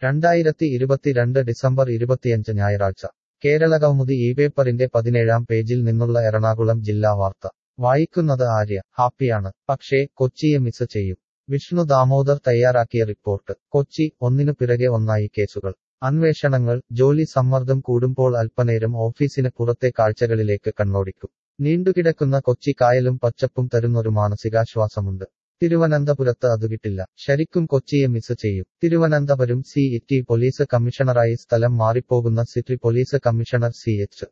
രണ്ടായിരത്തി ഇരുപത്തിരണ്ട് ഡിസംബർ ഇരുപത്തിയഞ്ച് ഞായറാഴ്ച കേരളകൗമുദി ഈ പേപ്പറിന്റെ പതിനേഴാം പേജിൽ നിന്നുള്ള എറണാകുളം ജില്ലാ വാർത്ത വായിക്കുന്നത് ആര്യ ഹാപ്പിയാണ് പക്ഷേ കൊച്ചിയെ മിസ് ചെയ്യും വിഷ്ണു ദാമോദർ തയ്യാറാക്കിയ റിപ്പോർട്ട് കൊച്ചി ഒന്നിനു പിറകെ ഒന്നായി കേസുകൾ അന്വേഷണങ്ങൾ ജോലി സമ്മർദ്ദം കൂടുമ്പോൾ അല്പനേരം ഓഫീസിന് പുറത്തെ കാഴ്ചകളിലേക്ക് കണ്ണോടിക്കും നീണ്ടുകിടക്കുന്ന കൊച്ചി കായലും പച്ചപ്പും തരുന്നൊരു മാനസികാശ്വാസമുണ്ട് തിരുവനന്തപുരത്ത് അത് കിട്ടില്ല ശരിക്കും കൊച്ചിയെ മിസ് ചെയ്യും തിരുവനന്തപുരം സി ഇറ്റി പോലീസ് കമ്മീഷണറായി സ്ഥലം മാറിപ്പോകുന്ന city police commissioner C H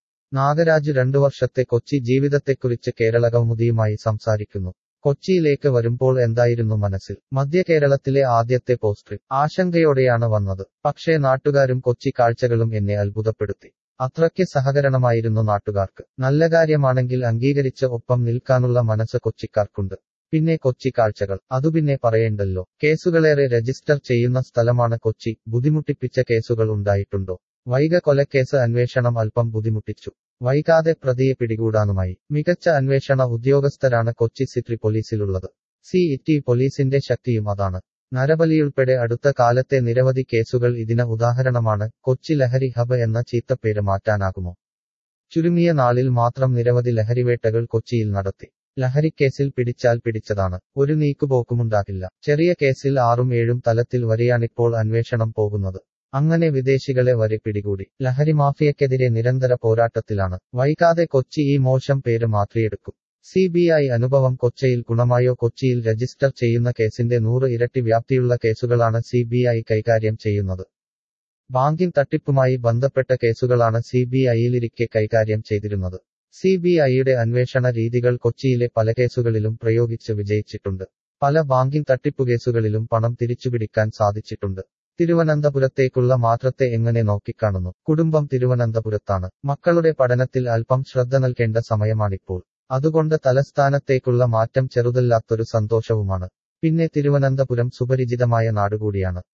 Nagaraj രണ്ടു വർഷത്തെ കൊച്ചി ജീവിതത്തെക്കുറിച്ച് കേരള കൗമുദിയുമായി സംസാരിക്കുന്നു കൊച്ചിയിലേക്ക് വരുമ്പോൾ എന്തായിരുന്നു മനസ്സിൽ മധ്യ കേരളത്തിലെ ആദ്യത്തെ പോസ്റ്റ് ആശങ്കയോടെയാണ് വന്നത് പക്ഷേ നാട്ടുകാരും കൊച്ചി കാഴ്ചകളും എന്നെ അത്ഭുതപ്പെടുത്തി അത്രയ്ക്ക് സഹകരണമായിരുന്നു നാട്ടുകാർക്ക് നല്ല കാര്യമാണെങ്കിൽ അംഗീകരിച്ച് ഒപ്പം നിൽക്കാനുള്ള മനസ്സ് കൊച്ചിക്കാർക്കുണ്ട് പിന്നെ കൊച്ചി കാഴ്ചകൾ അതു പിന്നെ പറയേണ്ടല്ലോ കേസുകളേറെ രജിസ്റ്റർ ചെയ്യുന്ന സ്ഥലമാണ് കൊച്ചി ബുദ്ധിമുട്ടിപ്പിച്ച കേസുകൾ ഉണ്ടായിട്ടുണ്ടോ വൈഗ കൊലക്കേസ് അന്വേഷണം അല്പം ബുദ്ധിമുട്ടിച്ചു വൈകാതെ പ്രതിയെ പിടികൂടാനുമായി മികച്ച അന്വേഷണ ഉദ്യോഗസ്ഥരാണ് കൊച്ചി സിറ്റി പോലീസിലുള്ളത് സി ഇറ്റി പോലീസിന്റെ ശക്തിയും അതാണ് നരബലിയുൾപ്പെടെ അടുത്ത കാലത്തെ നിരവധി കേസുകൾ ഇതിന് ഉദാഹരണമാണ് കൊച്ചി ലഹരി ഹബ് എന്ന ചീത്തപ്പേര് മാറ്റാനാകുമോ ചുരുങ്ങിയ നാളിൽ മാത്രം നിരവധി ലഹരിവേട്ടകൾ കൊച്ചിയിൽ നടത്തി ലഹരിക്കേസിൽ പിടിച്ചാൽ പിടിച്ചതാണ് ഒരു നീക്കുപോക്കുമുണ്ടാകില്ല ചെറിയ കേസിൽ ആറും ഏഴും തലത്തിൽ വരെയാണിപ്പോൾ അന്വേഷണം പോകുന്നത് അങ്ങനെ വിദേശികളെ വരെ പിടികൂടി ലഹരി മാഫിയക്കെതിരെ നിരന്തര പോരാട്ടത്തിലാണ് വൈകാതെ കൊച്ചി ഈ മോശം പേര് മാറ്റിയെടുക്കും സി ബി ഐ അനുഭവം കൊച്ചിയിൽ ഗുണമായോ കൊച്ചിയിൽ രജിസ്റ്റർ ചെയ്യുന്ന കേസിന്റെ നൂറ് ഇരട്ടി വ്യാപ്തിയുള്ള കേസുകളാണ് സി ബി ഐ കൈകാര്യം ചെയ്യുന്നത് ബാങ്കിംഗ് തട്ടിപ്പുമായി ബന്ധപ്പെട്ട കേസുകളാണ് സി ബി ഐയിലിരിക്കെ കൈകാര്യം ചെയ്തിരുന്നത് സി ബി ഐയുടെ അന്വേഷണ രീതികൾ കൊച്ചിയിലെ പല കേസുകളിലും പ്രയോഗിച്ച് വിജയിച്ചിട്ടുണ്ട് പല ബാങ്കിംഗ് തട്ടിപ്പുകേസുകളിലും പണം തിരിച്ചുപിടിക്കാൻ സാധിച്ചിട്ടുണ്ട് തിരുവനന്തപുരത്തേക്കുള്ള മാറ്റത്തെ എങ്ങനെ നോക്കിക്കാണുന്നു കുടുംബം തിരുവനന്തപുരത്താണ് മക്കളുടെ പഠനത്തിൽ അല്പം ശ്രദ്ധ നൽകേണ്ട സമയമാണിപ്പോൾ അതുകൊണ്ട് തലസ്ഥാനത്തേക്കുള്ള മാറ്റം ചെറുതല്ലാത്തൊരു സന്തോഷവുമാണ് പിന്നെ തിരുവനന്തപുരം സുപരിചിതമായ നാടുകൂടിയാണ്